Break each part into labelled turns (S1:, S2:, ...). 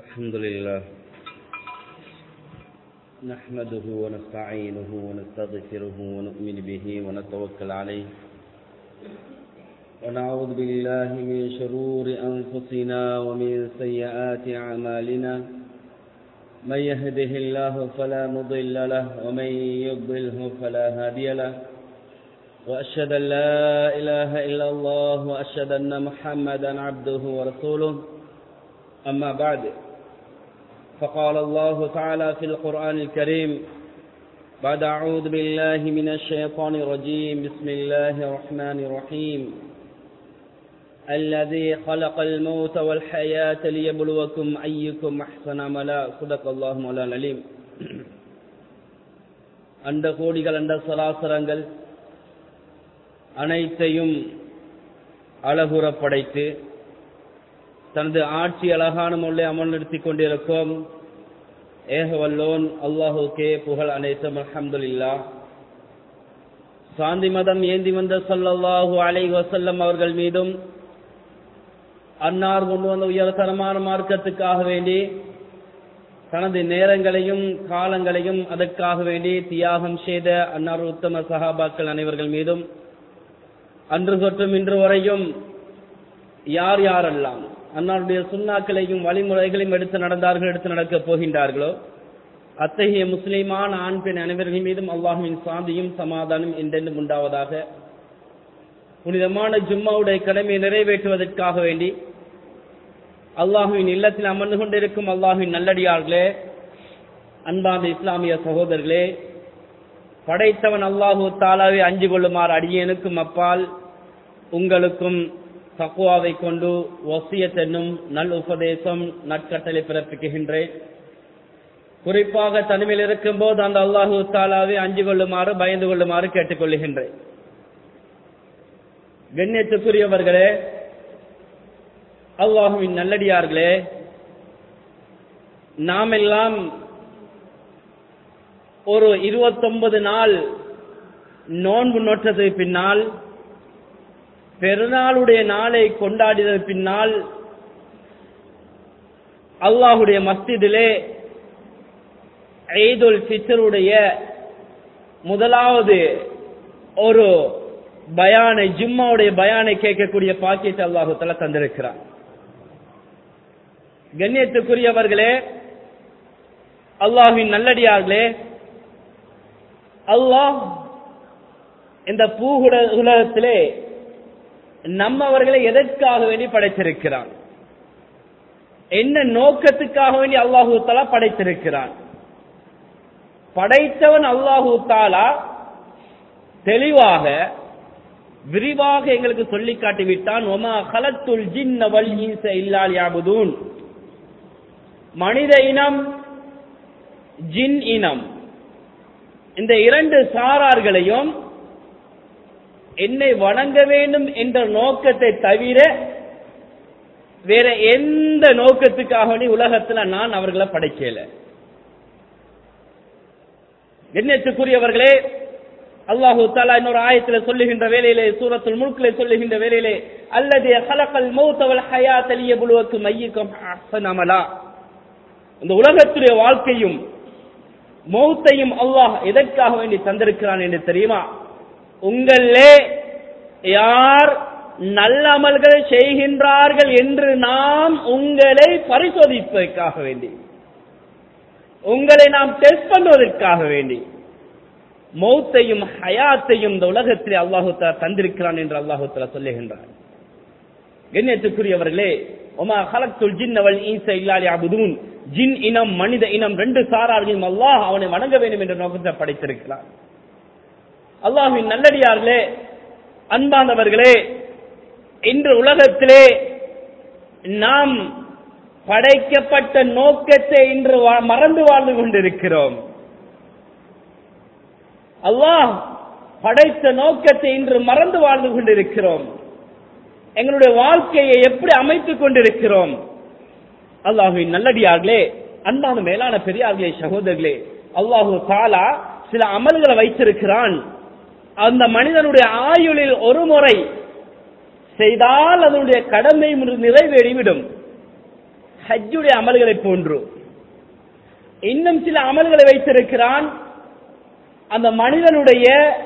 S1: الحمد لله نحمده ونستعينه ونستغفره ونؤمن به ونتوكل عليه ونعوذ بالله من شرور أنفسنا ومن سيئات أعمالنا من يهده الله فلا مضل له ومن يضله فلا هادي له وأشهد أن لا إله إلا الله وأشهد أن محمدا عبده ورسوله أما بعد فقال الله تعالى في القرآن الكريم بعد أعوذ بالله من الشيطان الرجيم بسم الله الرحمن الرحيم الذي خلق الموت والحياة ليبلوكم أيكم أحسن عملا صدق الله مولانا العليم அந்த கோடிகள் அந்த சராசரங்கள் அனைத்தையும் அழகுற படைத்து தனது ஆட்சி அழகான முறை அமல் நிறுத்திக் கொண்டிருக்கும் ஏகவல்லோன் அல்லாஹுக்கே புகழ் அனைத்தும் அலமதுல்லா சாந்தி மதம் ஏந்தி வந்த சொல்லல்லாஹு அலை வசல்லம் அவர்கள் மீதும் அன்னார் கொண்டு வந்த உயர்தரமான மார்க்கத்துக்காக வேண்டி தனது நேரங்களையும் காலங்களையும் அதற்காக வேண்டி தியாகம் செய்த அன்னார் உத்தம சகாபாக்கள் அனைவர்கள் மீதும் அன்று தொற்றும் இன்று வரையும் யார் யாரெல்லாம் அன்னாருடைய சுண்ணாக்களையும் வழிமுறைகளையும் எடுத்து நடந்தார்கள் எடுத்து நடக்கப் போகின்றார்களோ அத்தகைய முஸ்லிமான ஆண் பெண் அனைவர்கள் மீதும் அல்லாஹுவின் சாந்தியும் சமாதானம் என்றென்றும் உண்டாவதாக புனிதமான ஜும்மாவுடைய கடமையை நிறைவேற்றுவதற்காக வேண்டி அல்லாஹுவின் இல்லத்தில் அமர்ந்து கொண்டிருக்கும் அல்லாஹுவின் நல்லடியார்களே அன்பாந்த இஸ்லாமிய சகோதரர்களே படைத்தவன் அல்லாஹு தாலாவை அஞ்சு கொள்ளுமாறு அடியனுக்கும் அப்பால் உங்களுக்கும் தக்குவாவை கொண்டு ஒசியத் என்னும் நல் உபதேசம் நற்கட்டளை பிறப்பிக்குகின்றேன் குறிப்பாக தனிமையில் இருக்கும் போது அந்த அல்லாஹு தாலாவை அஞ்சு கொள்ளுமாறு பயந்து கொள்ளுமாறு கேட்டுக்கொள்ளுகின்றேன் கண்ணியத்துக்குரியவர்களே அல்லாஹுவின் நல்லடியார்களே நாம் எல்லாம் ஒரு இருபத்தொன்பது நாள் நோன்பு நோற்றதுக்கு பின்னால் பெருநாளுடைய நாளை கொண்டாடியது பின்னால் அல்லாஹுடைய மஸ்திதிலே ஈதுல் ஃபித்தருடைய முதலாவது ஒரு பயானை ஜும்மாவுடைய பயானை கேட்கக்கூடிய பாக்கியத்தை அல்லாஹு தலா தந்திருக்கிறார் கண்ணியத்துக்குரியவர்களே அல்லாஹின் நல்லடியார்களே அல்லாஹ் இந்த பூகுட உலகத்திலே நம்மவர்களை எதற்காக வேண்டி படைத்திருக்கிறான் என்ன நோக்கத்துக்காக வேண்டி அல்லாஹூ தாலா படைத்திருக்கிறான் படைத்தவன் அல்லாஹூ தாலா தெளிவாக விரிவாக எங்களுக்கு சொல்லி காட்டிவிட்டான் ஒமா ஹலத்துல் ஜின்னவல் இன்ச இல்லால் யாபுதூன் மனித இனம் ஜின் இனம் இந்த இரண்டு சாரார்களையும் என்னை வணங்க வேண்டும் என்ற நோக்கத்தை தவிர வேற எந்த நோக்கத்துக்காக உலகத்துல நான் அவர்களை படைக்கல எண்ணத்துக்குரியவர்களே அல்லாஹு தாலா இன்னொரு ஆயத்துல சொல்லுகின்ற வேலையிலே சூரத்துல் முழுக்கிலே சொல்லுகின்ற வேலையிலே அல்லது ஹலக்கல் மௌத்தவல் ஹயா தலிய புழுவக்கு மையக்கம் அமலா இந்த உலகத்துடைய வாழ்க்கையும் மௌத்தையும் அல்லாஹ் எதற்காக வேண்டி தந்திருக்கிறான் என்று தெரியுமா உங்களே யார் நல்ல அமல்கள் செய்கின்றார்கள் என்று நாம் உங்களை பரிசோதிப்பதற்காக வேண்டி உங்களை நாம் டெஸ்ட் பண்ணுவதற்காக வேண்டி மௌத்தையும் ஹயாத்தையும் இந்த உலகத்தில் அல்லாஹு தந்திருக்கிறான் என்று அல்லாஹு சொல்லுகின்றார் கண்ணியத்துக்குரியவர்களே ஒமா ஹலக்துல் ஜின் அவள் ஈச இல்லாலி அபுதூன் ஜின் இனம் மனித இனம் ரெண்டு சாரார்களையும் அல்லாஹ் அவனை வணங்க வேண்டும் என்ற நோக்கத்தை படைத்திருக்கிறார் அல்லாஹின் நல்லடியார்களே அன்பானவர்களே இன்று உலகத்திலே நாம் படைக்கப்பட்ட நோக்கத்தை இன்று மறந்து வாழ்ந்து கொண்டிருக்கிறோம் அல்லாஹ் படைத்த நோக்கத்தை இன்று மறந்து வாழ்ந்து கொண்டிருக்கிறோம் எங்களுடைய வாழ்க்கையை எப்படி அமைத்துக் கொண்டிருக்கிறோம் அல்லாஹுவின் நல்லடியார்களே அன்பான மேலான பெரியார்களே சகோதரர்களே அல்லாஹு தாலா சில அமல்களை வைத்திருக்கிறான் அந்த மனிதனுடைய ஆயுளில் ஒரு முறை செய்தால் அதனுடைய கடமை நிறைவேறிவிடும்
S2: ஹஜ்ஜுடைய அமல்களை போன்று இன்னும் சில அமல்களை வைத்திருக்கிறான் அந்த மனிதனுடைய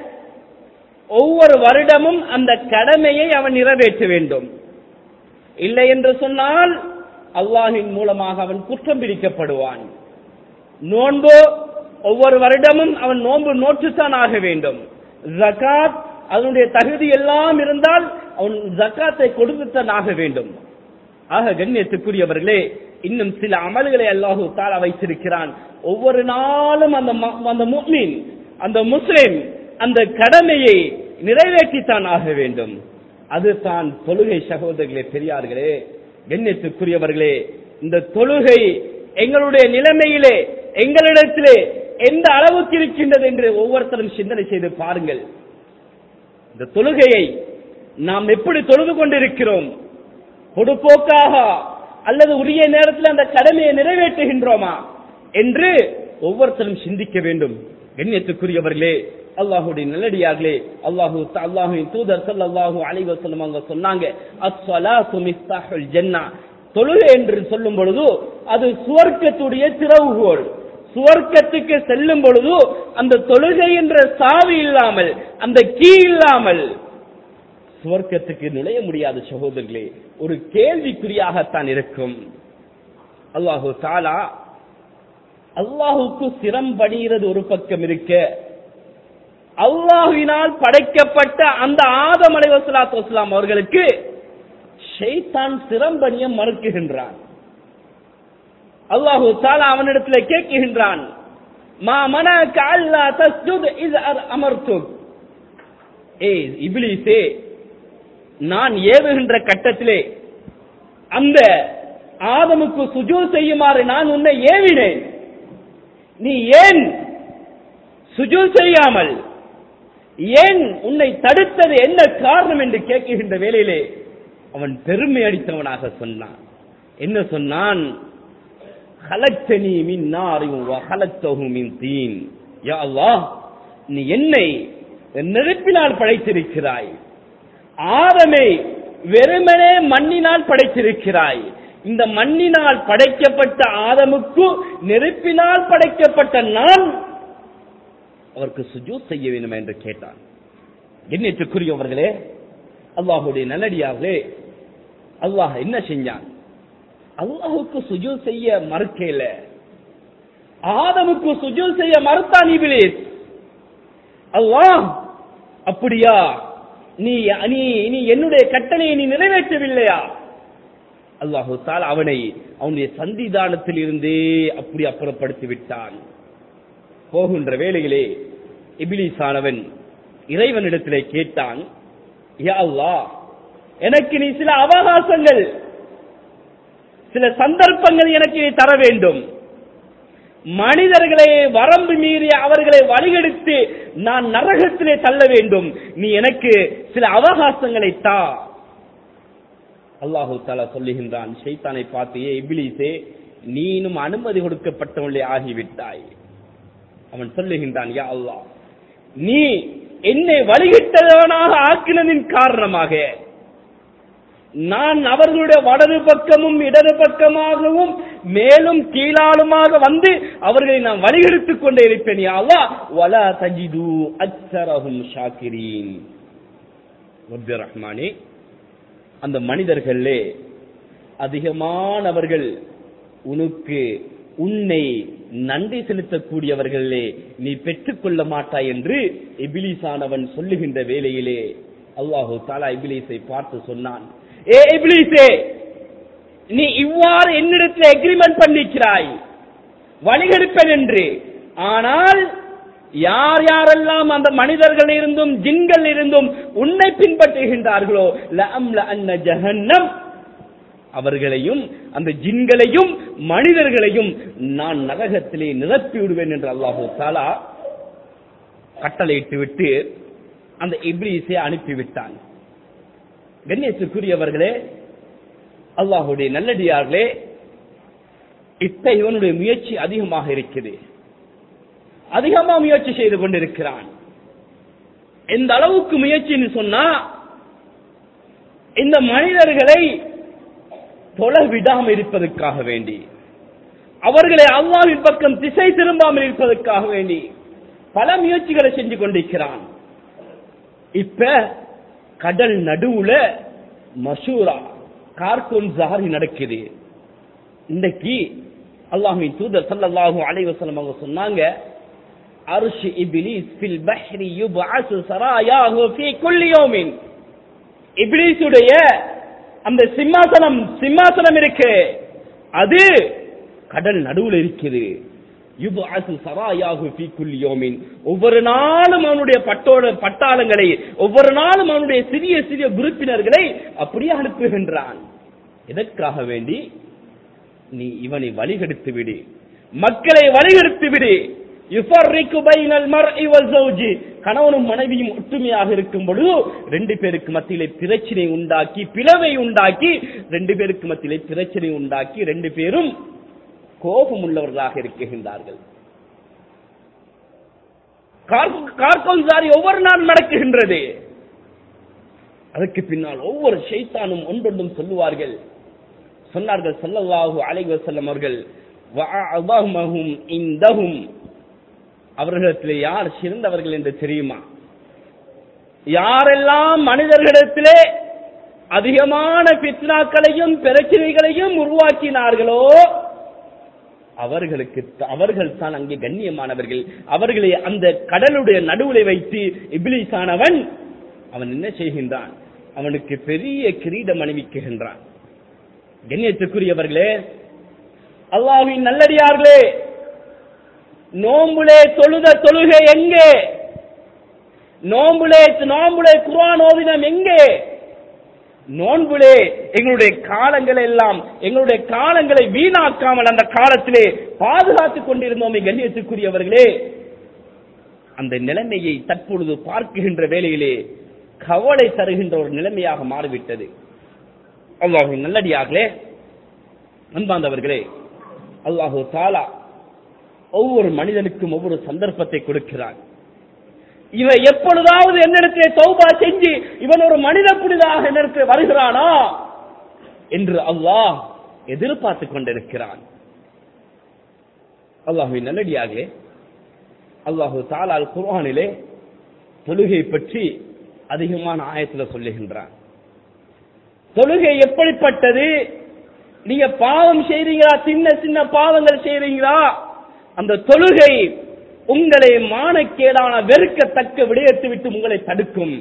S2: ஒவ்வொரு வருடமும் அந்த கடமையை அவன் நிறைவேற்ற வேண்டும் இல்லை என்று சொன்னால் அல்லாஹின் மூலமாக அவன் குற்றம் பிடிக்கப்படுவான் நோன்பு ஒவ்வொரு வருடமும் அவன் நோன்பு நோற்றுத்தான் ஆக வேண்டும் ஜகாத் அதனுடைய தகுதி எல்லாம் இருந்தால் அவன் ஜக்காத்தை கொடுத்துத்தான் ஆக வேண்டும் ஆக கண்ணியத்துக்குரியவர்களே இன்னும் சில அமல்களை அல்லாஹு தாலா வைத்திருக்கிறான் ஒவ்வொரு நாளும் அந்த ம- அந்த முஸ்லிம் அந்த முஸ்லிம் அந்த கடமையை நிறைவேற்றித்தான் ஆக வேண்டும் அது தான் தொழுகை சகோதரர்களே பெரியார்களே கண்ணியத்துக்குரியவர்களே இந்த தொழுகை எங்களுடைய நிலைமையிலே எங்களிடத்திலே எந்த அளவுக்கு இருக்கின்றது என்று ஒவ்வொருத்தரும் சிந்தனை செய்து பாருங்கள் இந்த தொழுகையை நாம் எப்படி தொழுது கொண்டிருக்கிறோம் பொடுப்போக்காக அல்லது உரிய நேரத்தில் அந்த கடமையை நிறைவேற்றுகின்றோமா என்று ஒவ்வொருத்தரும் சிந்திக்க வேண்டும் கண்ணியத்துக்குரியவர்களே அல்லாஹுடைய நல்லடியார்களே அல்லாஹு அல்லாஹுவின் தூதர் ஸல்லல்லாஹு அலைஹி வஸல்லம் அவங்க சொன்னாங்க அஸ்ஸலாத்து மிஃப்தாஹுல் ஜன்னah தொழுகை என்று சொல்லும் பொழுது அது சுவர்க்கத்துடைய திறவுகோல் சுவர்க்கத்துக்கு செல்லும் பொழுது அந்த தொழுகை என்ற சாவி இல்லாமல் அந்த கீ இல்லாமல் சுவர்க்கத்துக்கு நுழைய முடியாத சகோதரர்களே ஒரு கேள்விக்குறியாகத்தான் இருக்கும் அல்லாஹு தாலா அல்லாஹுக்கு சிரம் பணிகிறது ஒரு பக்கம் இருக்க அல்லாஹுவினால் படைக்கப்பட்ட அந்த ஆதம் அலைவசலாத்து வஸ்லாம் அவர்களுக்கு ஷைத்தான் சிரம் பணிய மறுக்குகின்றான் அல்லாஹு தாலா அவனிடத்தில் கேட்குகின்றான் மா மனக அல்லா தஸ்ஜுத் இஸ் அமர்த்துக் ஏய் இப்லீஸே நான் ஏவுகின்ற கட்டத்திலே அந்த ஆதமுக்கு சுஜூ செய்யுமாறு நான் உன்னை ஏவினேன் நீ ஏன் சுஜூ செய்யாமல் ஏன் உன்னை தடுத்தது என்ன காரணம் என்று கேட்கின்ற வேளையிலே அவன் பெருமை அடித்தவனாக சொன்னான் என்ன சொன்னான் "ஹலக்தனி மின் நாரின் வ ஹலக்தஹு மின் தீன்." யா அல்லாஹ் நீ என்னை நெருப்பினால் படைத்திருக்கிறாய் ஆதமை வெறுமனே மண்ணினால் படைத்திருக்கிறாய் இந்த மண்ணினால் படைக்கப்பட்ட ஆதமுக்கு நெருப்பினால் படைக்கப்பட்ட நான் அவருக்கு சுஜூத் செய்ய வேண்டும் என்று கேட்டான் எண்ணேற்றுக்குரியவர்களே அல்லாஹுடைய நல்லடியார்களே அல்லாஹ் என்ன செஞ்சான் அல்லாஹுக்கு சுஜூத் செய்ய மறுக்கல ஆதமுக்கு சுஜூத் செய்ய மறுத்தான் இபிலிஸ் அல்லாஹ் அப்படியா நீ நீ நீ என்னுடைய கட்டளையை நீ நிறைவேற்றவில்லையா அல்லாஹு தால் அவனை அவனுடைய சந்திதானத்தில் இருந்தே அப்படி அப்புறப்படுத்தி விட்டான் போகின்ற வேளையிலே இபிலிசானவன் இறைவனிடத்திலே கேட்டான் யா அல்லாஹ் எனக்கு நீ சில அவகாசங்கள் சில சந்தர்ப்பங்கள் எனக்கு நீ தர வேண்டும் மனிதர்களை வரம்பு மீறி அவர்களை வழிகெடுத்து நான் நரகத்திலே தள்ள வேண்டும் நீ எனக்கு சில அவகாசங்களை தா அல்லாஹு தாலா சொல்லுகின்றான் ஷைத்தானை பார்த்து ஏ இபிலிசே நீனும் அனுமதி கொடுக்கப்பட்டவளே ஆகிவிட்டாய் அவன் சொல்லுகின்றான் யா அல்லாஹ் நீ என்னை வழிகிட்டவனாக ஆக்கினதின் காரணமாக நான் அவர்களுடைய வலது பக்கமும் இடது பக்கமாகவும் மேலும் கீழாலுமாக வந்து அவர்களை நான் வழிகெடுத்துக் கொண்டே இருப்பேன் யா அல்லாஹ் வலா தஜிது அக்ஸரஹும் ஷாக்கிரீன் ரப்பி ரஹ்மானே அந்த மனிதர்களே அதிகமானவர்கள் உனக்கு உன்னை நன்றி செலுத்தக்கூடியவர்களே நீ பெற்றுக்கொள்ள மாட்டாய் என்று இபிலிசானவன் சொல்லுகின்ற வேளையிலே அல்லாஹு தாலா இபிலிஸை பார்த்து சொன்னான் ஏ இபிலிஸே நீ இவ்வாறு என்னிடத்தில் எக்ரிமெண்ட் பண்ணிக்கிறாய் வழிகெடுப்பேன் என்று ஆனால் யார் யாரெல்லாம் அந்த மனிதர்கள் இருந்தும் ஜின்கள் இருந்தும் உன்னை பின்பற்றுகின்றார்களோ லஅம்ல அன்ன ஜஹன்னம் அவர்களையும் அந்த ஜின்களையும் மனிதர்களையும் நான் நரகத்திலே நிரப்பி விடுவேன் என்று அல்லாஹு தாலா கட்டளையிட்டு விட்டு அந்த இப்லீஸை அனுப்பிவிட்டான் கண்ணியத்துக்குரியவர்களே அல்லாஹுடைய நல்லடியார்களே இப்ப இவனுடைய முயற்சி அதிகமாக இருக்குது அதிகமா முயற்சி செய்து கொண்டிருக்கிறான் எந்த அளவுக்கு முயற்சின்னு சொன்னா இந்த மனிதர்களை தொலை விடாமல் இருப்பதற்காக வேண்டி அவர்களை அல்லாவின் பக்கம் திசை திரும்பாமல் இருப்பதற்காக வேண்டி பல முயற்சிகளை செஞ்சு கொண்டிருக்கிறான் இப்ப கடல் நடுவுல மசூரா கார்கோன் ஜாரி நடக்குது இன்னைக்கு அல்லாஹின் தூதர் ஸல்லல்லாஹு அலைஹி வஸல்லம் அவங்க சொன்னாங்க அர்ஷ் இப்லீஸ் ஃபில் பஹ்ரி யுபஅஸு சராயாஹு ஃபீ குல்லி யௌமின் இப்லீஸுடைய அந்த சிம்மாசனம் சிம்மாசனம் இருக்கு அது கடல் நடுவுல இருக்குது யுபஅஸு சராயாஹு ஃபீ குல்லி யௌமின் ஒவ்வொரு நாளும் அவனுடைய பட்டோட பட்டாளங்களை ஒவ்வொரு நாளும் அவனுடைய சிறிய சிறிய குரூப்பினர்களை அப்படியே அனுப்புகின்றான் எதற்காக வேண்டி நீ இவனை வழிகெடுத்து விடு மக்களை வழிகெடுத்து விடு யுஃபர்ரிகு பைனல் மர்இ வஸௌஜி கணவனும் மனைவியும் ஒற்றுமையாக இருக்கும் பொழுது ரெண்டு பேருக்கு மத்தியிலே பிரச்சனை உண்டாக்கி பிளவை உண்டாக்கி ரெண்டு பேருக்கு மத்தியிலே பிரச்சனை உண்டாக்கி ரெண்டு பேரும் கோபம் உள்ளவர்களாக இருக்குகின்றார்கள் கார்கோன்சாரி ஒவ்வொரு நாள் நடக்குகின்றது அதற்கு பின்னால் ஒவ்வொரு ஷைத்தானும் ஒன்றொன்றும் சொல்லுவார்கள் சொன்னார்கள் ஸல்லல்லாஹு அலைஹி வஸல்லம் அவர்கள் வஅதஹும் இந்தஹும் அவர்களிடத்திலே யார் சிறந்தவர்கள் என்று தெரியுமா யாரெல்லாம் மனிதர்களிடத்திலே அதிகமான பித்னாக்களையும் பிரச்சனைகளையும் உருவாக்கினார்களோ அவர்களுக்கு அவர்கள் தான் அங்கே கண்ணியமானவர்கள் அவர்களை அந்த கடலுடைய நடுவுலை வைத்து இபிலிசானவன் அவன் என்ன செய்கின்றான் அவனுக்கு பெரிய கிரீடம் அணிவிக்குகின்றான் கண்ணியத்துக்குரியவர்களே அல்லாஹ்வின் நல்லடியார்களே நோம்புலே தொழுத தொழுகை எங்கே நோம்புலே நோம்புலே குர்ஆன் ஓதினம் எங்கே நோன்புலே எங்களுடைய காலங்களை எல்லாம் எங்களுடைய காலங்களை வீணாக்காமல் அந்த காலத்திலே பாதுகாத்துக் கொண்டிருந்தோமே கண்ணியத்துக்குரியவர்களே அந்த நிலைமையை தற்பொழுது பார்க்குகின்ற வேளையிலே கவலை தருகின்ற ஒரு நிலைமையாக மாறிவிட்டது அல்லாஹு நல்லடியார்களே அன்பாந்தவர்களே அல்லாஹு தாலா ஒவ்வொரு மனிதனுக்கும் ஒவ்வொரு சந்தர்ப்பத்தை கொடுக்கிறான் இவன் எப்பொழுதாவது என்னிடத்திலே தௌபா செஞ்சு இவன் ஒரு மனித புனிதாக என்னிடத்தில் வருகிறானா என்று அல்லாஹ் எதிர்பார்த்துக் கொண்டிருக்கிறான் அல்லாஹுவின் நல்லடியாக அல்லாஹு தாலால் குர்ஆனிலே தொழுகை பற்றி அதிகமான ஆயத்துல சொல்லுகின்றான் தொழுகை எப்படிப்பட்டது நீங்க பாவம் செய்றீங்களா சின்ன சின்ன பாவங்கள் செய்றீங்களா அந்த தொழுகை உங்களை மானக்கேடான வெறுக்கத்தக்க விடயத்தை விட்டு உங்களை தடுக்கும்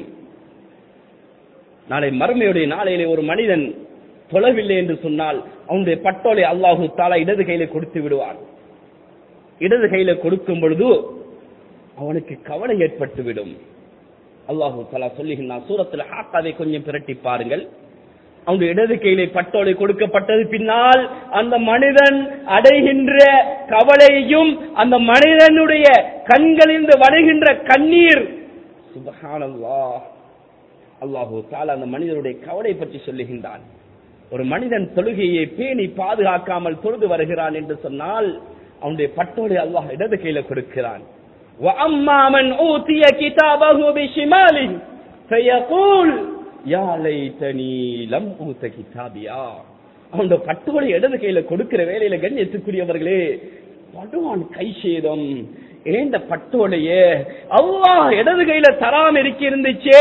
S2: நாளை மறுமையுடைய நாளையிலே ஒரு மனிதன் தொழவில்லை என்று சொன்னால் அவனுடைய பட்டோலை அல்லாஹு தாலா இடது கையில கொடுத்து விடுவான் இடது கையில கொடுக்கும் பொழுது அவனுக்கு கவலை ஏற்பட்டுவிடும் அல்லாஹு தாலா சொல்லுகின்றான் சூரத்தில் ஹாக்காவை கொஞ்சம் பிரட்டி பாருங்கள் அவனுடைய இடது கையிலே பட்டோலை கொடுக்கப்பட்டது பின்னால் அந்த மனிதன் அடைகின்ற கவலையும் அந்த மனிதனுடைய கண்களிலிருந்து வடைகின்ற கண்ணீர் சுபஹானல்லாஹ் அல்லாஹு தாலா அந்த மனிதனுடைய கவலை பற்றி சொல்லுகின்றான் ஒரு மனிதன் தொழுகையை பேணி பாதுகாக்காமல் தொழுது வருகிறான் என்று சொன்னால் அவனுடைய பட்டோலை அல்லாஹ் இடது கையில கொடுக்கிறான் وَأَمَّا مَنْ أُوتِيَ كِتَابَهُ بِشِمَالِهِ فَيَقُولُ யா லைத்தனி லம் ஊத்த கிதாபியா அவனோட பட்டோலை இடது கையில கொடுக்கிற வேலையில கண்ணியத்துக்குரியவர்களே படுவான் கை சேதம் ஏந்த பட்டோலைய அல்லாஹ் இடது கையில தராம இருக்க இருந்துச்சே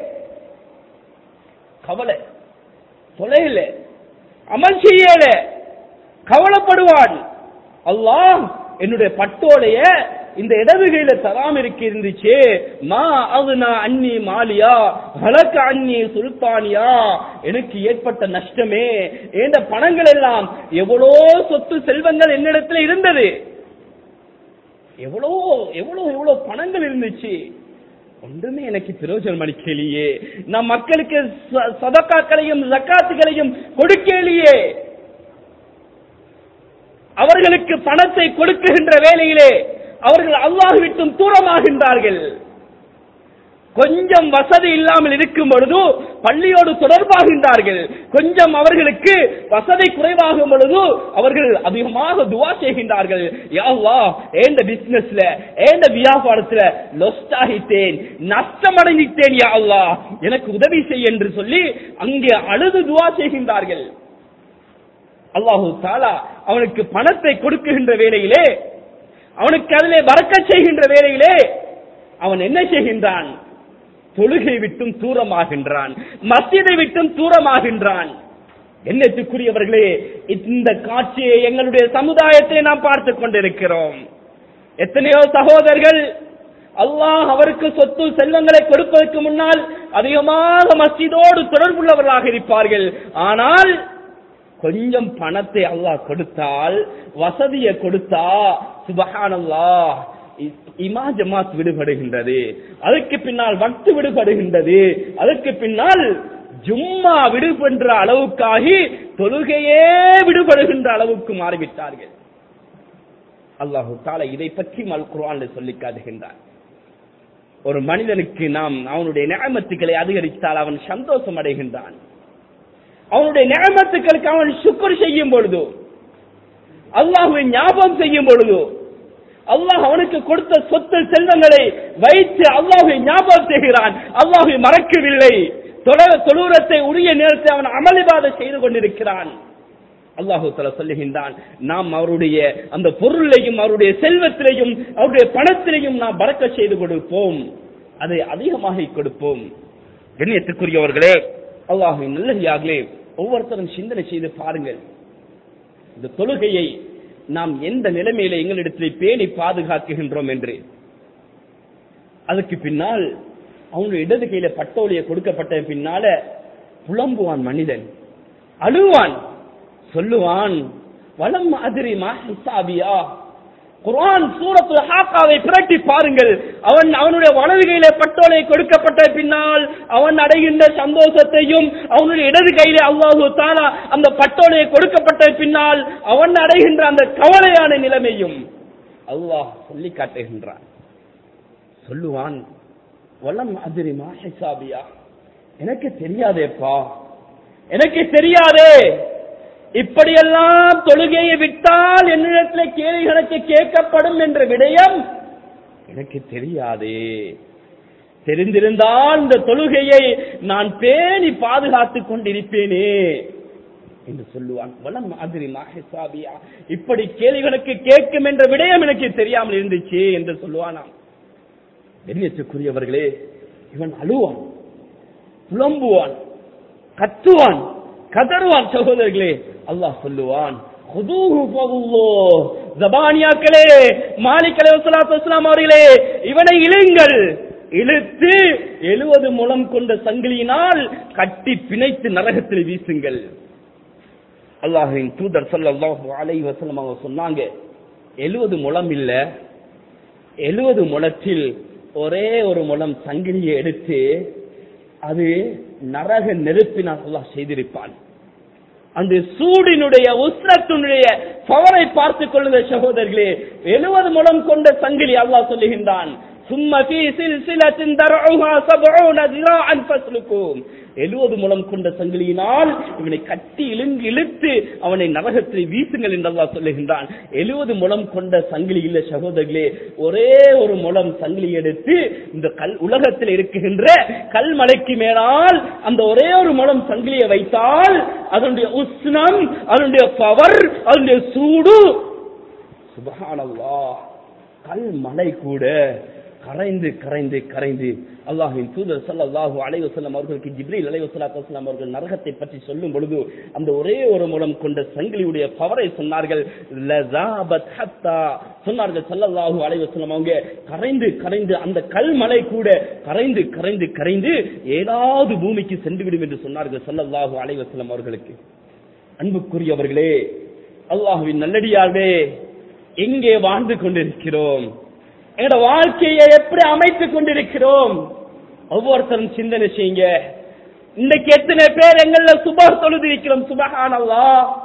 S2: கவலை தொலைல அமல் செய்யல கவலைப்படுவான் அல்லாஹ் என்னுடைய பட்டோலைய இந்த இடது கையில தராம இருக்க இருந்துச்சு மா அதுனா அன்னி மாலியா வழக்க அன்னி சுல்தானியா எனக்கு ஏற்பட்ட நஷ்டமே ஏந்த பணங்கள் எல்லாம் எவ்வளோ சொத்து செல்வங்கள் என்னிடத்துல இருந்தது எவ்வளோ எவ்வளோ எவ்வளோ பணங்கள் இருந்துச்சு ஒன்றுமே எனக்கு பிரயோஜனம் அளிக்கலையே நான் மக்களுக்கு ச- சதக்காக்களையும் ஜக்காத்துகளையும் கொடுக்கலையே அவர்களுக்கு பணத்தை கொடுக்குகின்ற வேளையிலே அவர்கள் அல்லாஹ் விட்டும் தூரமாகின்றார்கள் கொஞ்சம் வசதி இல்லாமல் இருக்கும் பொழுது பள்ளியோடு தொடர்பாகின்றார்கள் கொஞ்சம் அவர்களுக்கு வசதி குறைவாகும் பொழுது அவர்கள் அதிகமாக துவா செய்கின்றார்கள் யா அல்லாஹ் ஏண்ட பிசினஸ்ல ஏண்ட வியாபாரத்துல லொஸ்ட் ஆகிட்டேன் நஷ்டமடைந்தேன் யா அல்லாஹ் எனக்கு உதவி செய் என்று சொல்லி அங்கே அழுது துவா செய்கின்றார்கள் அல்லாஹு தாலா அவனுக்கு பணத்தை கொடுக்குகின்ற வேளையிலே அவனுக்கு அதிலே வரக்க செய்கின்ற வேளையிலே அவன் என்ன செய்கின்றான் தொழுகை விட்டும் தூரமாகின்றான் மத்தியதை விட்டும் தூரமாகின்றான் என்னத்துக்குரியவர்களே இந்த காட்சியை எங்களுடைய சமுதாயத்தை நாம் பார்த்துக் கொண்டிருக்கிறோம் எத்தனையோ சகோதரர்கள் அல்லாஹ் அவருக்கு சொத்து செல்வங்களை கொடுப்பதற்கு முன்னால் அதிகமாக மஸ்ஜிதோடு தொடர்புள்ளவர்களாக இருப்பார்கள் ஆனால் கொஞ்சம் பணத்தை அல்லாஹ் கொடுத்தால் வசதியை கொடுத்தா சுபஹானல்லாஹ் இமா ஜமாத் விடுபடுகின்றது அதுக்கு பின்னால் வக்து விடுபடுகின்றது அதுக்கு பின்னால் ஜும்மா விடுபடுகின்ற அளவுக்காகி தொழுகையே விடுபடுகின்ற அளவுக்கு மாறிவிட்டார்கள் அல்லாஹு தாலா இதை பற்றி மல் குர்ஆன்ல சொல்லி காட்டுகின்றார் ஒரு மனிதனுக்கு நாம் அவனுடைய நியமத்துக்களை அதிகரித்தால் அவன் சந்தோஷம் அடைகின்றான் அவனுடைய நியமத்துக்களுக்கு அவன் சுக்கர் செய்யும் பொழுது அல்லாஹுவை ஞாபகம் செய்யும் பொழுது அல்லாஹ் அவனுக்கு கொடுத்த சொத்து செல்வங்களை வைத்து அல்லாஹை ஞாபகம் செய்கிறான் அல்லாஹை மறக்கவில்லை தொழுரத்தை உரிய நேரத்தை அவன் அமளிவாத செய்து கொண்டிருக்கிறான் அல்லாஹு தலா சொல்லுகின்றான் நாம் அவருடைய அந்த பொருளையும் அவருடைய செல்வத்திலையும் அவருடைய பணத்திலையும் நாம் பறக்க செய்து கொடுப்போம் அதை அதிகமாக கொடுப்போம் கண்ணியத்துக்குரியவர்களே அல்லாஹின் நல்லதாகலே ஒவ்வொருத்தரும் சிந்தனை செய்து பாருங்கள் இந்த தொழுகையை நாம் எந்த நிலைமையில எங்களிடத்தில் பேணி பாதுகாக்குகின்றோம் என்று அதுக்கு பின்னால் அவனுடைய இடது கையில பட்டோலிய கொடுக்கப்பட்ட பின்னால புலம்புவான் மனிதன் அழுவான் சொல்லுவான் வலம் அதிரி ஹிசாபியா குர்ஆன் சூரத்து ஹாக்காவை பிரட்டி பாருங்கள் அவன் அவனுடைய வலது கையில பட்டோலை கொடுக்கப்பட்ட பின்னால் அவன் அடைகின்ற சந்தோஷத்தையும் அவனுடைய இடது கையில அல்லாஹு தாலா அந்த பட்டோலையை கொடுக்கப்பட்ட பின்னால் அவன் அடைகின்ற அந்த கவலையான நிலைமையும் அல்லாஹ் சொல்லி காட்டுகின்றான் சொல்லுவான் வலம் அதிரிமா ஹிசாபியா எனக்கு தெரியாதேப்பா எனக்கு தெரியாதே இப்படியெல்லாம் தொழுகையை விட்டால் என்னிடத்தில் கேள்வி கணக்கு கேட்கப்படும் என்ற விடயம் எனக்கு தெரியாதே தெரிந்திருந்தால் இந்த தொழுகையை நான் பேணி பாதுகாத்துக் கொண்டிருப்பேனே என்று சொல்லுவான் வளம் மாதிரி மாஹிசாபியா இப்படி கேள்விகளுக்கு கேட்கும் என்ற விடயம் எனக்கு தெரியாமல் இருந்துச்சு என்று சொல்லுவானாம் கண்ணியத்துக்குரியவர்களே இவன் அழுவான் புலம்புவான் கத்துவான் கதறுவான் சகோதரர்களே அல்லாஹ் சொல்லுவான் ஜபானியாக்களே மாலிக் அலைவசலாத்து அவர்களே இவனை இழுங்கள் இழுத்து எழுவது முலம் கொண்ட சங்கிலியினால் கட்டி பிணைத்து நரகத்தில் வீசுங்கள் அல்லாஹின் தூதர் சல்லாஹு அலை வசலம் அவங்க சொன்னாங்க எழுவது முளம் இல்ல எழுவது முளத்தில் ஒரே ஒரு முளம் சங்கிலியை எடுத்து அது நரக நெருப்பினால் அல்லாஹ் செய்திருப்பான் அந்த சூடினுடைய உஸ்ரத்தினுடைய பவரை பார்த்துக் கொள்ளுங்க சகோதரர்களே எழுவது முடம் கொண்ட சங்கிலி அல்லாஹ் சொல்லுகின்றான் சும்மா ஃபீ சில்சிலத்தின் தரஉஹா சபஊன ذراعا فاسلكوه எழுவது முலம் கொண்ட சங்கிலியினால் இவனை கட்டி இழுங்கு இழுத்து அவனை நரகத்தில் வீசுங்கள் என்று அல்லாஹ் சொல்லுகின்றான் எழுவது முலம் கொண்ட சங்கிலி இல்ல சகோதரர்களே ஒரே ஒரு முலம் சங்கிலி எடுத்து இந்த கல் உலகத்தில் இருக்குகின்ற கல்மலைக்கு மேலால் அந்த ஒரே ஒரு முலம் சங்கிலியை வைத்தால் அதனுடைய உஷ்ணம் அதனுடைய பவர் அதனுடைய சூடு சுபஹானல்லாஹ் கல் மலை கூட கரைந்து கரைந்து கரைந்து அல்லாஹின் தூதர் ஸல்லல்லாஹு அலைஹி வஸல்லம் அவர்களுக்கு ஜிப்ரீல் அலைஹி வஸல்லாத்து வஸல்லம் அவர்கள் நரகத்தை பற்றி சொல்லும் பொழுது அந்த ஒரே ஒரு மூலம் கொண்ட சங்கிலியுடைய பவரை சொன்னார்கள் லஸாபத் ஹத்தா சொன்னார்கள் ஸல்லல்லாஹு அலைஹி வஸல்லம் அவங்க கரைந்து கரைந்து அந்த கல்மலை கூட கரைந்து கரைந்து கரைந்து ஏதாவது பூமிக்கு சென்று விடும் என்று சொன்னார்கள் ஸல்லல்லாஹு அலைஹி வஸல்லம் அவர்களுக்கு அன்புக்குரியவர்களே அல்லாஹுவின் நல்லடியார்களே எங்கே வாழ்ந்து கொண்டிருக்கிறோம் எங்களோட வாழ்க்கையை எப்படி அமைத்துக் கொண்டிருக்கிறோம் ஒவ்வொருத்தரும் சிந்தனை செய்யுங்க இன்றைக்கு எத்தனை பேர் எங்கள சுப தொழுது இருக்கிறோம் சுபகானல்லா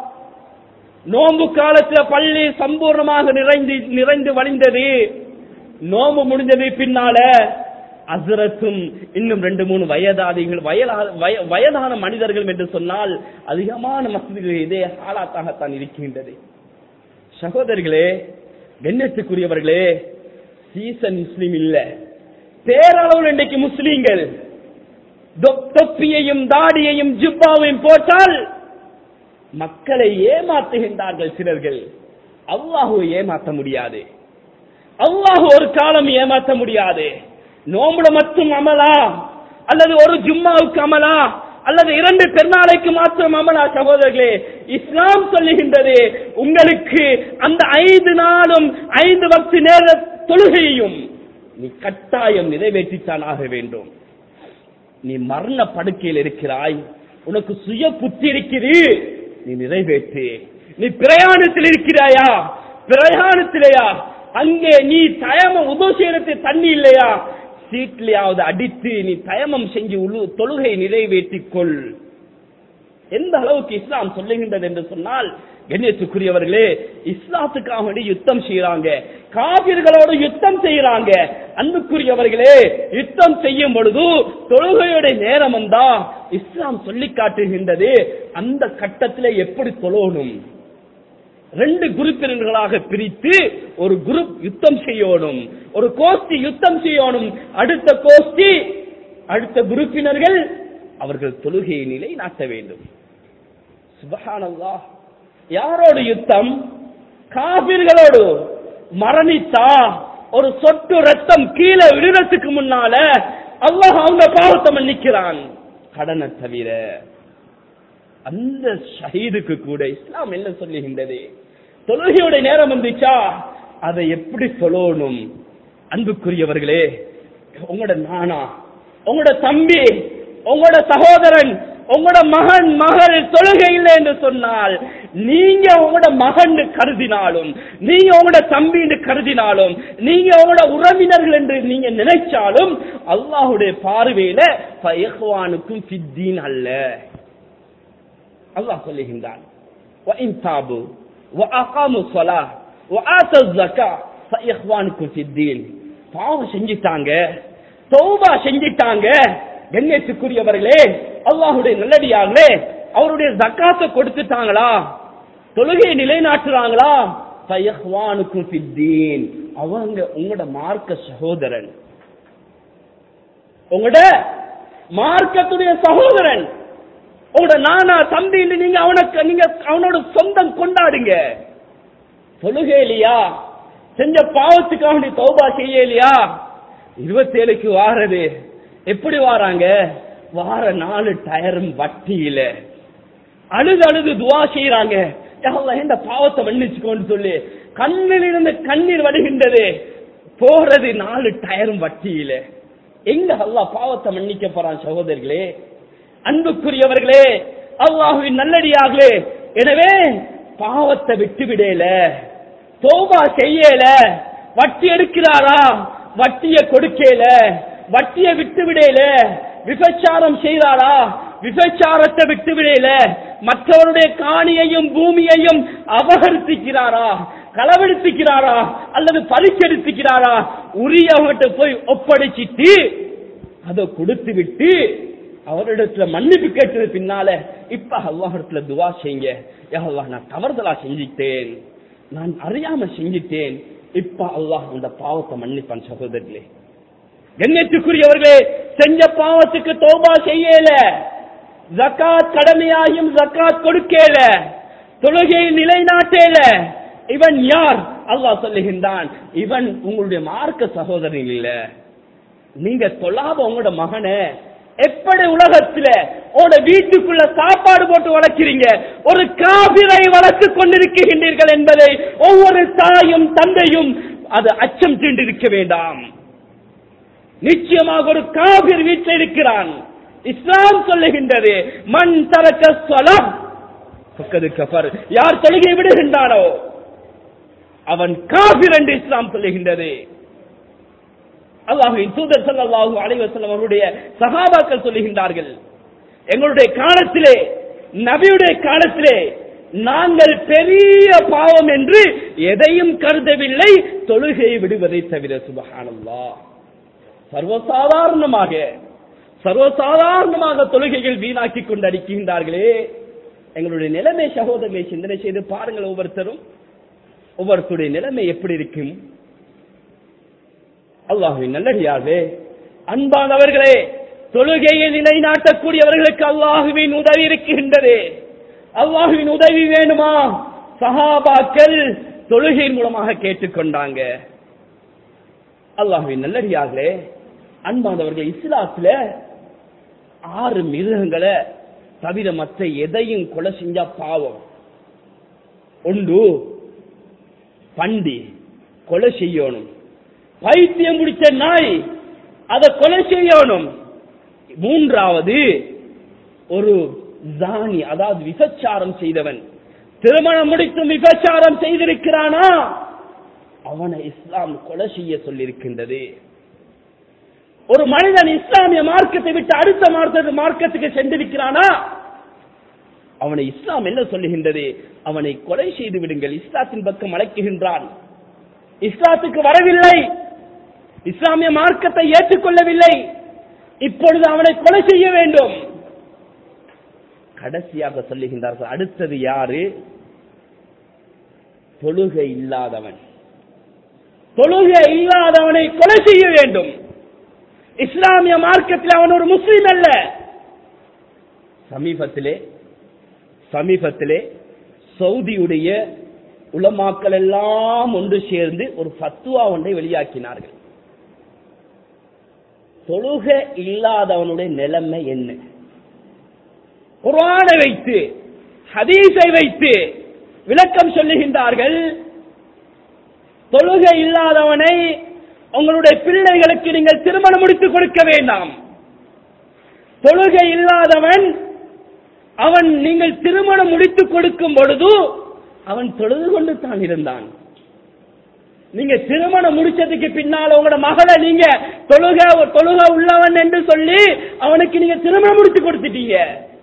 S2: நோம்பு காலத்துல பள்ளி சம்பூர்ணமாக நிறைந்து நிறைந்து வழிந்தது நோம்பு முடிஞ்சது பின்னால அசுரத்தும் இன்னும் ரெண்டு மூணு வயதாதிகள் வயதா- வய- வயதான மனிதர்கள் என்று சொன்னால் அதிகமான மசதிகள் இதே ஆளாத்தாகத்தான் இருக்கின்றது சகோதரிகளே கண்ணியத்துக்குரியவர்களே சீசன் முஸ்லிம் இல்ல பேரளவில் இன்றைக்கு முஸ்லீம்கள் தொ- தொப்பியையும் தாடியையும் ஜிப்பாவையும் போட்டால் மக்களை ஏமாத்துகின்றார்கள் சிலர்கள் அல்லாஹுவை ஏமாற்ற முடியாது அல்லாஹ் ஒரு காலம் ஏமாற்ற முடியாது நோம்புல மட்டும் அமலா அல்லது ஒரு ஜும்மாவுக்கு அமலா அல்லது இரண்டு பெருநாளைக்கு மாத்திரம் அமலா சகோதரர்களே இஸ்லாம் சொல்லுகின்றது உங்களுக்கு அந்த ஐந்து நாளும் ஐந்து வக்து நேர தொழுகையையும் நீ கட்டாயம் நிறைவேற்றித்தான் ஆக வேண்டும் நீ மரண படுக்கையில் இருக்கிறாய் உனக்கு சுய புத்தி இருக்கிறது நீ நிறைவேற்று நீ பிரயாணத்தில் இருக்கிறாயா பிரயாணத்திலேயா அங்கே நீ தயமம் உபசேரத்தை தண்ணி இல்லையா சீட்லயாவது அடித்து நீ தயமம் செஞ்சு உழு தொழுகை நிறைவேற்றிக் கொள் எந்த அளவுக்கு இஸ்லாம் சொல்லுகின்றது என்று சொன்னால் கண்ணியத்துக்குரியவர்களே இஸ்லாத்துக்காக வேண்டி யுத்தம் செய்யறாங்க காவிர்களோடு யுத்தம் செய்யறாங்க அன்புக்குரியவர்களே யுத்தம் செய்யும் பொழுது தொழுகையோட நேரம் வந்தா இஸ்லாம் சொல்லி காட்டுகின்றது அந்த கட்டத்திலே எப்படி தொழணும் ரெண்டு குரூப்பினர்களாக பிரித்து ஒரு குரூப் யுத்தம் செய்யணும் ஒரு கோஷ்டி யுத்தம் செய்யணும் அடுத்த கோஷ்டி அடுத்த குரூப்பினர்கள் அவர்கள் தொழுகையை நிலை நாட்ட வேண்டும் சுபஹானல்லாஹ் யாரோடு யுத்தம் காபிர்களோடு மரணித்தா ஒரு சொட்டு ரத்தம் கீழே விடுறதுக்கு முன்னால அல்லாஹ் அவங்க பாவத்தை மன்னிக்கிறான் கடனை தவிர அந்த ஷஹீதுக்கு கூட இஸ்லாம் என்ன சொல்லுகின்றது தொழுகையோட நேரம் வந்துச்சா அதை எப்படி சொல்லணும் அன்புக்குரியவர்களே உங்களோட நானா உங்களோட தம்பி உங்களோட சகோதரன் உங்களோட மகன் மகள் தொழுகை இல்லை என்று சொன்னால் நீங்க உங்களோட மகன் கருதினாலும் நீங்க உங்களோட தம்பி என்று கருதினாலும் நீங்க உங்களோட உறவினர்கள் என்று நீங்க நினைச்சாலும் அல்லாஹுடைய பார்வையில பயகுவானுக்கும் சித்தீன் அல்ல அல்லாஹ் சொல்லுகின்றான் وَإِن تَابُوا وَأَقَامُوا الصَّلَاةَ وَآتَوا الزَّكَاةَ فَإِخْوَانُكُمْ فِي الدِّينِ பாவம் செஞ்சிட்டாங்க தௌபா செஞ்சிட்டாங்க கண்ணியத்துக்குரியவர்களே அல்லாஹுடைய நல்லடியார்களே அவருடைய ஜக்காத்தை கொடுத்துட்டாங்களா தொழுகையை நிலைநாட்டுறாங்களா ஃபயஹ்வானுக்கும் ஃபித்தீன் அவங்க உங்களோட மார்க்க சகோதரன் உங்களோட மார்க்கத்துடைய சகோதரன் உங்களோட நானா தம்பி நீங்க அவனுக்கு நீங்க அவனோட சொந்தம் கொண்டாடுங்க தொழுகையிலையா செஞ்ச பாவத்துக்காக நீ தௌபா செய்யலையா இருபத்தேழுக்கு வாரது எப்படி வாராங்க வார நாலு டயரும் வட்டியில அழுது அழுது துவா செய்யறாங்க யல்லாஹ் இந்த பாவத்தை மன்னிச்சுக்கோன்னு சொல்லி கண்ணில் இருந்து கண்ணீர் வடுகின்றது போறது நாலு டயரும் வட்டியில எங்க அல்லாஹ் பாவத்தை மன்னிக்க போறான் சகோதரர்களே அன்புக்குரியவர்களே அல்லாஹுவின் நல்லடியார்களே எனவே பாவத்தை விட்டு விடல தோபா செய்யல வட்டி எடுக்கிறாரா வட்டிய கொடுக்கல வட்டிய விட்டு விடல விபச்சாரம் செய்றாரா விபச்சாரத்தை விட்டு விடல மற்றவருடைய காணியையும் பூமியையும் அபகரித்துக்கிறாரா களவெடுத்துக்கிறாரா அல்லது பறிச்செடுத்துக்கிறாரா உரியவங்கிட்ட போய் ஒப்படைச்சிட்டு அதை கொடுத்து விட்டு அவரிடத்துல மன்னிப்பு கேட்டது பின்னால இப்ப அல்லாஹிடத்துல துவா செய்யுங்க யா அல்லாஹ் நான் தவறுதலா செஞ்சிட்டேன் நான் அறியாம செஞ்சிட்டேன் இப்ப அல்லாஹ் அந்த பாவத்தை மன்னிப்பான் சகோதரர்களே கண்ணியத்துக்குரியவர்களே செஞ்ச பாவத்துக்கு தோபா செய்யல ஜக்காத் கடமையாயும் ஜக்காத் கொடுக்கல தொழுகையை நிலைநாட்டேல இவன் யார் அல்லாஹ் சொல்லுகின்றான் இவன் உங்களுடைய மார்க்க சகோதரன் இல்ல நீங்க தொழாத உங்களோட மகனை எப்படி உலகத்துல உங்களோட வீட்டுக்குள்ள சாப்பாடு போட்டு வளர்க்கிறீங்க ஒரு காபிரை வளர்த்து கொண்டிருக்கின்றீர்கள் என்பதை ஒவ்வொரு தாயும் தந்தையும் அது அச்சம் தீண்டிருக்க வேண்டாம் நிச்சயமாக ஒரு காபிர் வீட்டில் இருக்கிறான் இஸ்லாம் சொல்லுகின்றது மண் தரக்க சொலம் பக்கது கஃபர் யார் தொழுகை விடுகின்றானோ அவன் காபிர் என்று இஸ்லாம் சொல்லுகின்றது அல்லாஹுவின் தூதர் ஸல்லல்லாஹு அலைஹி வஸல்லம் அவருடைய சஹாபாக்கள் சொல்லுகின்றார்கள் எங்களுடைய காலத்திலே நபியுடைய காலத்திலே நாங்கள் பெரிய பாவம் என்று எதையும் கருதவில்லை தொழுகையை விடுவதை தவிர சுபஹானல்லாஹ் சர்வசாதாரணமாக சர்வசாதாரணமாக தொழுகைகள் வீணாக்கி கொண்டு அடிக்கின்றார்களே எங்களுடைய நிலைமை சகோதரர்களை சிந்தனை செய்து பாருங்கள் ஒவ்வொருத்தரும் ஒவ்வொருத்தருடைய நிலைமை எப்படி இருக்கும் அல்லாஹுவின் நல்லடியார்களே அன்பானவர்களே தொழுகையை நிலைநாட்டக்கூடியவர்களுக்கு அல்லாஹுவின் உதவி இருக்கின்றது அல்லாஹுவின் உதவி வேணுமா சஹாபாக்கள் தொழுகையின் மூலமாக கேட்டுக்கொண்டாங்க அல்லாஹுவின் நல்லடியார்களே அன்பானவர்கள் இஸ்லாத்துல ஆறு மிருகங்களை தவிர மற்ற எதையும் கொலை செஞ்சா பாவம் ஒன்று பண்டி கொலை செய்யணும் பைத்தியம் பிடிச்ச நாய் அதை கொலை செய்யணும் மூன்றாவது ஒரு ஜானி அதாவது விபச்சாரம் செய்தவன் திருமணம் முடித்து விபச்சாரம் செய்திருக்கிறானா அவனை இஸ்லாம் கொலை செய்ய சொல்லியிருக்கின்றது ஒரு மனிதன் இஸ்லாமிய மார்க்கத்தை விட்டு அடுத்த மார்க்க மார்க்கத்துக்கு சென்றிருக்கிறானா அவனை இஸ்லாம் என்ன சொல்லுகின்றது அவனை கொலை செய்து விடுங்கள் இஸ்லாத்தின் பக்கம் அழைக்குகின்றான் இஸ்லாத்துக்கு வரவில்லை இஸ்லாமிய மார்க்கத்தை ஏற்றுக்கொள்ளவில்லை இப்பொழுது அவனை கொலை செய்ய வேண்டும் கடைசியாக சொல்லுகின்றார்கள் அடுத்தது யாரு தொழுகை இல்லாதவன் தொழுகை இல்லாதவனை கொலை செய்ய வேண்டும் இஸ்லாமிய மார்க்கத்தில் அவன் ஒரு முஸ்லீம் அல்ல சமீபத்திலே சமீபத்திலே சவுதியுடைய உலமாக்கள் எல்லாம் ஒன்று சேர்ந்து ஒரு ஃபத்துவா ஒன்றை வெளியாக்கினார்கள் தொழுகை இல்லாதவனுடைய நிலைமை என்ன குர்ஆனை வைத்து ஹதீஸை வைத்து விளக்கம் சொல்லுகின்றார்கள் தொழுகை இல்லாதவனை உங்களுடைய பிள்ளைகளுக்கு நீங்கள் திருமணம் முடித்து கொடுக்க வேண்டாம் தொழுகை இல்லாதவன் அவன் நீங்கள் திருமணம் முடித்து கொடுக்கும் பொழுது அவன் தொழுது கொண்டு தான் இருந்தான் நீங்க திருமணம் முடிச்சதுக்கு பின்னால உங்களோட மகளை நீங்க தொழுக தொழுக உள்ளவன் என்று சொல்லி அவனுக்கு நீங்க திருமணம் முடிச்சு கொடுத்துட்டீங்க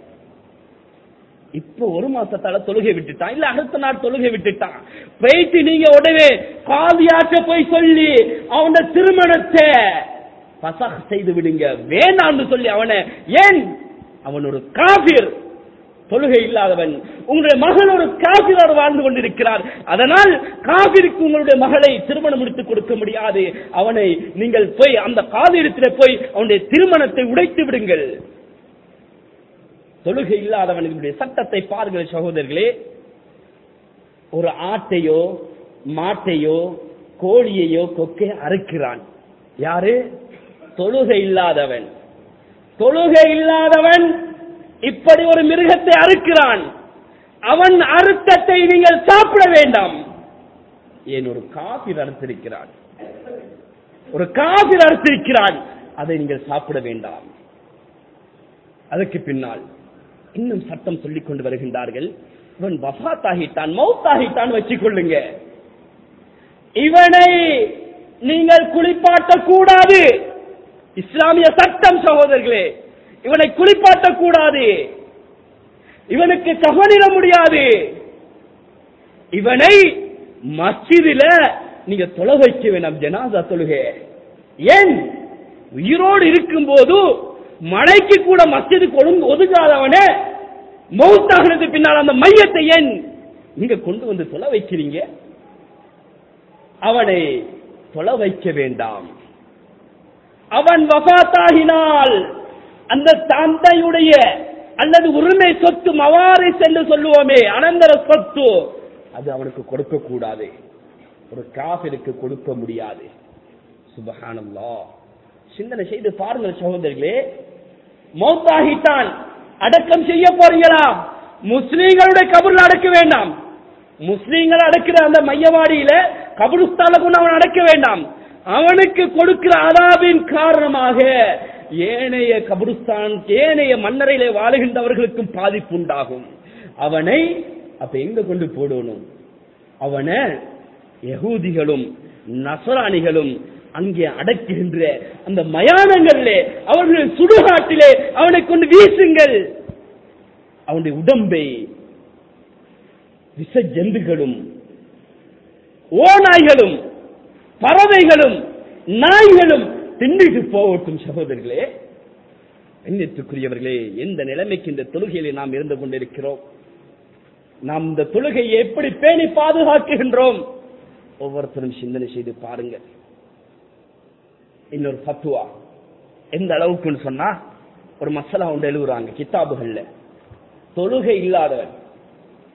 S2: இப்போ ஒரு மாசத்தால தொழுகை விட்டுட்டான் இல்ல அடுத்த நாள் தொழுகை விட்டுட்டான் போயிட்டு நீங்க உடனே காவியாற்ற போய் சொல்லி அவன திருமணத்தை பசக செய்து விடுங்க வேணாம்னு சொல்லி அவனை ஏன் அவன் ஒரு காபிர் தொழுகை இல்லாதவன் உங்களுடைய மகன் ஒரு காபிரோடு வாழ்ந்து கொண்டிருக்கிறார் அதனால் காபிருக்கு உங்களுடைய மகளை திருமணம் முடித்துக் கொடுக்க முடியாது அவனை நீங்கள் போய் அந்த காவிரத்தில் போய் அவனுடைய திருமணத்தை உடைத்து விடுங்கள் தொழுகை இல்லாதவனுடைய சட்டத்தை பாருங்கள் சகோதரர்களே ஒரு ஆட்டையோ மாட்டையோ கோழியையோ கொக்கை அறுக்கிறான் யாரு தொழுகை இல்லாதவன் தொழுகை இல்லாதவன் இப்படி ஒரு மிருகத்தை அறுக்கிறான் அவன் அறுத்தத்தை நீங்கள் சாப்பிட வேண்டாம் ஏன் ஒரு காபிர் அறுத்திருக்கிறான் ஒரு காபிர் அறுத்திருக்கிறான் அதை நீங்கள் சாப்பிட வேண்டாம் அதற்கு பின்னால் இன்னும் சட்டம் சொல்லிக் கொண்டு வருகின்றார்கள் இவன் வஃத் ஆகிட்டான் மவுத் ஆகிட்டான் வச்சுக் கொள்ளுங்க இவனை நீங்கள் குளிப்பாட்ட கூடாது இஸ்லாமிய சட்டம் சகோதரர்களே இவனை குளிப்பாட்ட கூடாது இவனுக்கு கவனிட முடியாது இவனை மஸ்ஜிதில நீங்க தொலை வைக்க வேண்டாம் ஜனாதா தொழுகை ஏன் உயிரோடு இருக்கும் போது மழைக்கு கூட மஸ்ஜிதுக்கு ஒழுங்கு ஒதுங்காதவன மௌத்தாகிறது பின்னால் அந்த மையத்தை ஏன் நீங்க கொண்டு வந்து தொலை வைக்கிறீங்க அவனை தொலை வைக்க வேண்டாம் அவன் வபாத்தாகினால் அந்த தந்தையுடைய அல்லது உரிமை சொத்து மவாரிஸ் என்று சொல்லுவோமே அனந்தர சொத்து அது அவனுக்கு கொடுக்க கூடாது ஒரு காபிற்கு கொடுக்க முடியாது சுபஹானல்லா சிந்தனை செய்து பாருங்கள் சகோதரர்களே மௌத்தாகிட்டான் அடக்கம் செய்ய போறீங்களா முஸ்லீம்களுடைய கபூர்ல அடக்க வேண்டாம் முஸ்லீம்கள் அடக்கிற அந்த மையவாடியில கபருஸ்தால கொண்டு அவன் அடக்க வேண்டாம் அவனுக்கு கொடுக்கிற அதாபின் காரணமாக ஏனைய கபருஸ்தான் ஏனைய மன்னரையிலே வாழுகின்றவர்களுக்கும் பாதிப்பு உண்டாகும் அவனை அப்ப எங்க கொண்டு போடணும் அவனை யகூதிகளும் நசராணிகளும் அங்கே அடக்குகின்ற அந்த மயானங்களிலே அவர்களின் சுடுகாட்டிலே அவனை கொண்டு வீசுங்கள் அவனுடைய உடம்பை விஷ ஜந்துகளும் ஓநாய்களும் பறவைகளும் நாய்களும் திண்டிட்டு போகட்டும் சகோதரர்களே எண்ணத்துக்குரியவர்களே எந்த நிலைமைக்கு இந்த தொழுகையிலே நாம் இருந்து கொண்டிருக்கிறோம் நாம் இந்த தொழுகையை எப்படி பேணி பாதுகாக்குகின்றோம் ஒவ்வொருத்தரும் சிந்தனை செய்து பாருங்கள் இன்னொரு பத்துவா எந்த அளவுக்குன்னு சொன்னா ஒரு மசாலா ஒன்று எழுதுறாங்க கித்தாபுகள்ல தொழுகை இல்லாதவன்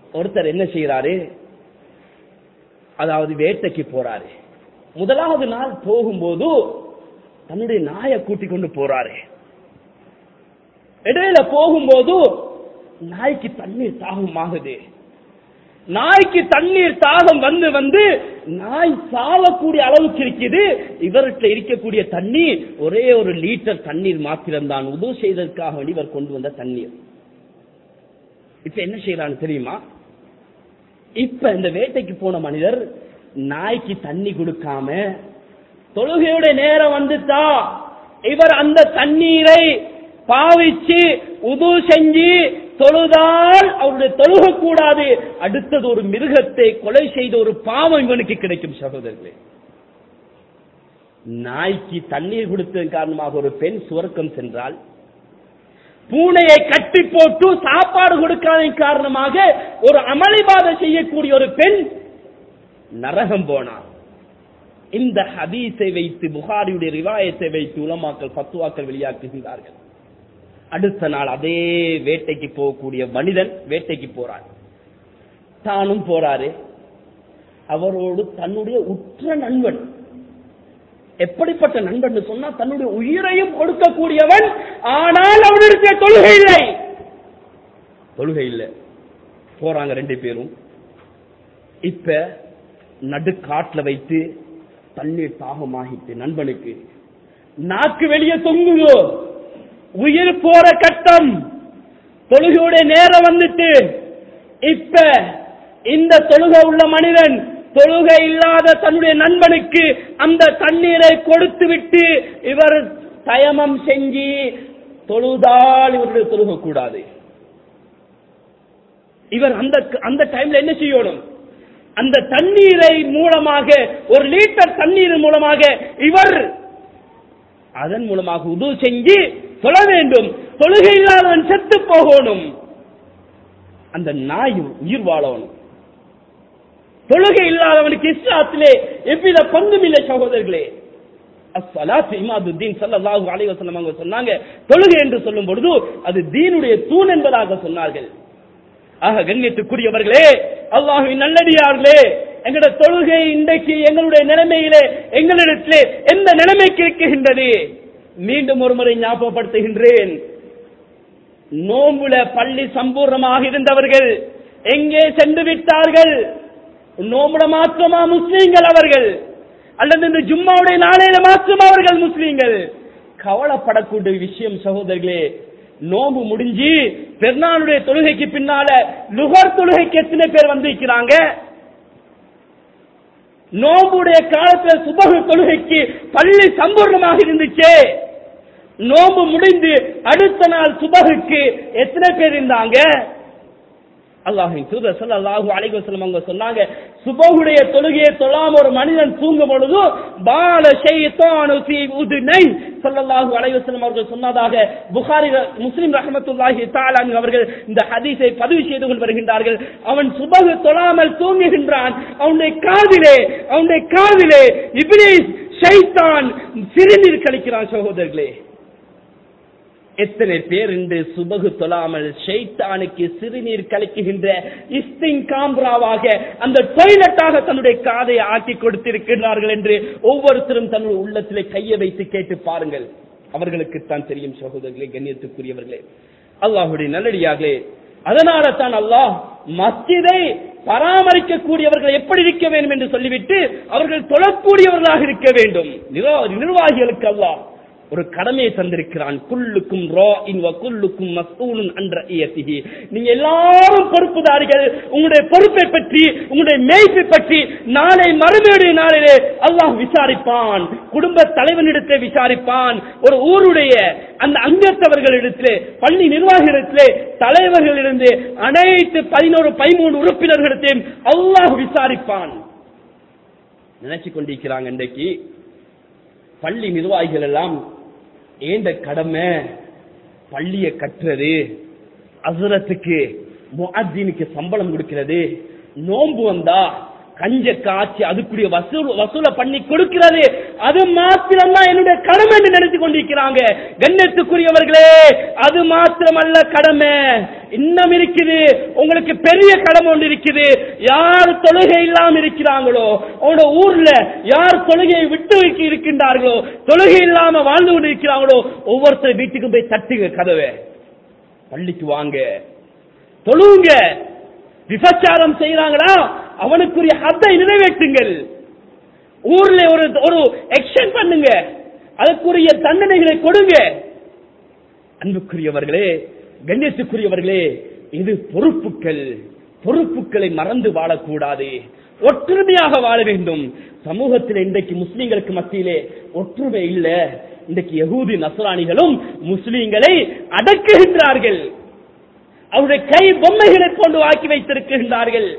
S2: ஒருத்தர் என்ன செய்யறாரு அதாவது வேட்டைக்கு போறாரு முதலாவது நாள் போகும்போது தன்னுடைய நாயை கூட்டிக் கொண்டு போறாரு இடையில போகும்போது நாய்க்கு தண்ணீர் தாகம் ஆகுது நாய்க்கு தண்ணீர் தாகம் வந்து வந்து நாய் சாவக்கூடிய அளவுக்கு இருக்குது இவர்கிட்ட இருக்கக்கூடிய தண்ணீர் ஒரே ஒரு லிட்டர் தண்ணீர் மாத்திரம்தான் உதவு செய்ததற்காக வேண்டி இவர் கொண்டு வந்த தண்ணீர் இப்ப என்ன செய்யறான்னு தெரியுமா இப்ப இந்த வேட்டைக்கு போன மனிதர் நாய்க்கு தண்ணி கொடுக்காம தொழுகையோட நேரம் வந்துட்டா இவர் அந்த தண்ணீரை பாவிச்சு உது செஞ்சு தொழுதால் அவருடைய தொழுக கூடாது அடுத்தது ஒரு மிருகத்தை கொலை செய்த ஒரு பாவம் இவனுக்கு கிடைக்கும் சகோதரர்களே நாய்க்கு தண்ணீர் கொடுத்ததன் காரணமாக ஒரு பெண் சுவர்க்கம் சென்றால் பூனையை கட்டி போட்டு சாப்பாடு கொடுக்காதன் காரணமாக ஒரு அமளிபாத செய்யக்கூடிய ஒரு பெண் நரகம் போனார் இந்த ஹதீஸை வைத்து புகாரியுடைய ரிவாயத்தை வைத்து உலமாக்கள் பத்துவாக்கள் வெளியாக்குகின்றார்கள் அடுத்த நாள் அதே வேட்டைக்கு போகக்கூடிய மனிதன் வேட்டைக்கு போறார் தானும் போறாரு அவரோடு தன்னுடைய உற்ற நண்பன் எப்படிப்பட்ட நண்பன் சொன்னா தன்னுடைய உயிரையும் கொடுக்கக்கூடியவன் ஆனால் அவனுடைய தொழுகை இல்லை தொழுகை இல்லை போறாங்க ரெண்டு பேரும் இப்ப நடுக்காட்டுல வைத்து தண்ணீர் தாகமாகிட்டு நண்பனுக்கு நாக்கு வெளியே தொங்குதோ உயிர் போற கட்டம் தொழுகையுடைய நேரம் வந்துட்டு இப்ப இந்த தொழுகை உள்ள மனிதன் தொழுகை இல்லாத தன்னுடைய நண்பனுக்கு அந்த தண்ணீரை கொடுத்து விட்டு இவர் தயமம் செஞ்சு தொழுதால் இவருடைய தொழுக கூடாது இவர் அந்த அந்த டைம்ல என்ன செய்யணும் அந்த தண்ணீரை மூலமாக ஒரு லிட்டர் தண்ணீர் மூலமாக இவர் அதன் மூலமாக உதவு செஞ்சு தொழ வேண்டும் தொழுகை இல்லாதவன் செத்து போகணும் அந்த நாய் உயிர் வாழணும் தொழுகை இல்லாதவனுக்கு இஸ்லாத்திலே எவ்வித பங்கும் இல்லை சகோதரர்களே அஸ்ஸலாத்து இமாதுத்தீன் ஸல்லல்லாஹு அலைஹி வஸல்லம் அவங்க சொன்னாங்க தொழுகை என்று சொல்லும் பொழுது அது தீனுடைய தூண் என்பதாக சொன்னார்கள் ஆக கண்ணியத்துக்குரியவர்களே அல்லாஹுவின் நல்லடியார்களே எங்கட தொழுகை இன்றைக்கு எங்களுடைய நிலைமையிலே எங்களிடத்திலே எந்த நிலைமைக்கு இருக்கின்றது மீண்டும் ஒரு முறை ஞாபகப்படுத்துகின்றேன் நோம்புல பள்ளி சம்பூர்ணமாக இருந்தவர்கள் எங்கே சென்று விட்டார்கள் நோம்புல மாற்றமா முஸ்லீம்கள் அவர்கள் அல்லது இந்த ஜும்மாவுடைய நாளையில மாற்றம் அவர்கள் முஸ்லீம்கள் கவலைப்படக்கூடிய விஷயம் சகோதரர்களே நோம்பு முடிஞ்சு பெருநாளுடைய தொழுகைக்கு பின்னால லுகர் தொழுகைக்கு எத்தனை பேர் வந்திருக்கிறாங்க நோம்புடைய காலத்துல சுபகு தொழுகைக்கு பள்ளி சம்பூர்ணமாக இருந்துச்சே நோம்பு முடிந்து அடுத்த நாள் சுபகுக்கு எத்தனை பேர் இருந்தாங்க அல்லாஹின் தூதர் ஸல்லல்லாஹு அலைஹி வஸல்லம் அவங்க சொன்னாங்க சுபஹுடைய தொழுகையை தொழாம ஒரு மனிதன் தூங்கும் பொழுது பால ஷைத்தானு ஃபீ உதுனை ஸல்லல்லாஹு அலைஹி வஸல்லம் அவர்கள் சொன்னதாக புகாரி முஸ்லிம் ரஹ்மத்துல்லாஹி தஆலா அவர்கள் இந்த ஹதீஸை பதிவு செய்து கொண்டு வருகின்றார்கள் அவன் சுபஹு தொழாமல் தூங்குகின்றான் அவனுடைய காதிலே அவனுடைய காதிலே இப்லீஸ் ஷைத்தான் சிறுநீர் கழிக்கிறான் சகோதரர்களே எத்தனை பேர் இன்று சுபகு தொழாமல் ஷைத்தானுக்கு சிறுநீர் கலக்குகின்ற இஸ்திங் காம்ராவாக அந்த டொய்லெட்டாக தன்னுடைய காதை ஆக்கி கொடுத்திருக்கிறார்கள் என்று ஒவ்வொருத்தரும் தன்னுடைய உள்ளத்திலே கையை வைத்து கேட்டு பாருங்கள் அவர்களுக்கு தான் தெரியும் சகோதரர்களே கண்ணியத்துக்குரியவர்களே அல்லாஹுடைய நல்லடியார்களே அதனால தான் அல்லாஹ் மஸ்ஜிதை பராமரிக்கக்கூடியவர்கள் எப்படி இருக்க வேண்டும் என்று சொல்லிவிட்டு அவர்கள் தொழக்கூடியவர்களாக இருக்க வேண்டும் நிர்வா- நிர்வாகிகளுக்கு அல்லாஹ் ஒரு கடமையை தந்திருக்கிறான் குல்லுக்கும் ரா இன்வ குல்லுக்கும் மஸ்ஊலுன் அன்ற இயத்திகி நீங்க எல்லாரும் பொறுப்புதாரிகள் உங்களுடைய பொறுப்பை பற்றி உங்களுடைய மேய்ப்பை பற்றி நாளை மறுமையுடைய நாளிலே அல்லாஹ் விசாரிப்பான் குடும்ப தலைவனிடத்திலே விசாரிப்பான் ஒரு ஊருடைய அந்த அங்கத்தவர்களிடத்திலே பள்ளி நிர்வாகிகளிடத்திலே தலைவர்களிலிருந்து அனைத்து பதினோரு பதிமூணு உறுப்பினர்களிடத்தையும் அல்லாஹ் விசாரிப்பான் நினைச்சு கொண்டிருக்கிறாங்க இன்றைக்கு பள்ளி நிர்வாகிகள் எல்லாம் ஏண்ட கடமை பள்ளியை கட்டுறது அசுரத்துக்கு முஅத்தினுக்கு சம்பளம் கொடுக்கிறது நோன்பு வந்தா கஞ்ச காய்ச்சி அதுக்குரிய வசூல் வசூல பண்ணி கொடுக்கிறது அது மாத்திரம் தான் என்னுடைய கடமை என்று நினைத்து கொண்டிருக்கிறாங்க கண்ணியத்துக்குரியவர்களே அது மாத்திரமல்ல கடமை இன்னும் இருக்குது உங்களுக்கு பெரிய கடமை ஒன்று இருக்குது யார் தொழுகை இல்லாம இருக்கிறாங்களோ உங்களோட ஊர்ல யார் தொழுகையை விட்டு வைக்க இருக்கின்றார்களோ தொழுகை இல்லாம வாழ்ந்து கொண்டு இருக்கிறாங்களோ ஒவ்வொருத்தர் வீட்டுக்கும் போய் தட்டுங்க கதவை பள்ளிக்கு வாங்க தொழுவுங்க விபச்சாரம் செய்யறாங்களா அவனுக்குரிய ஹத்தை நிறைவேற்றுங்கள் ஊர்ல ஒரு ஒரு எக்ஷன் பண்ணுங்க அதுக்குரிய தண்டனைகளை கொடுங்க அன்புக்குரியவர்களே கண்ணியத்துக்குரியவர்களே இது பொறுப்புகள் பொறுப்புகளை மறந்து வாழக்கூடாது ஒற்றுமையாக வாழ வேண்டும் சமூகத்தில் இன்றைக்கு முஸ்லிம்களுக்கு மத்தியிலே ஒற்றுமை இல்ல இன்றைக்கு யகூதி நசராணிகளும் முஸ்லிம்களை அடக்குகின்றார்கள் அவருடைய கை பொம்மைகளை போன்று ஆக்கி வைத்திருக்கின்றார்கள்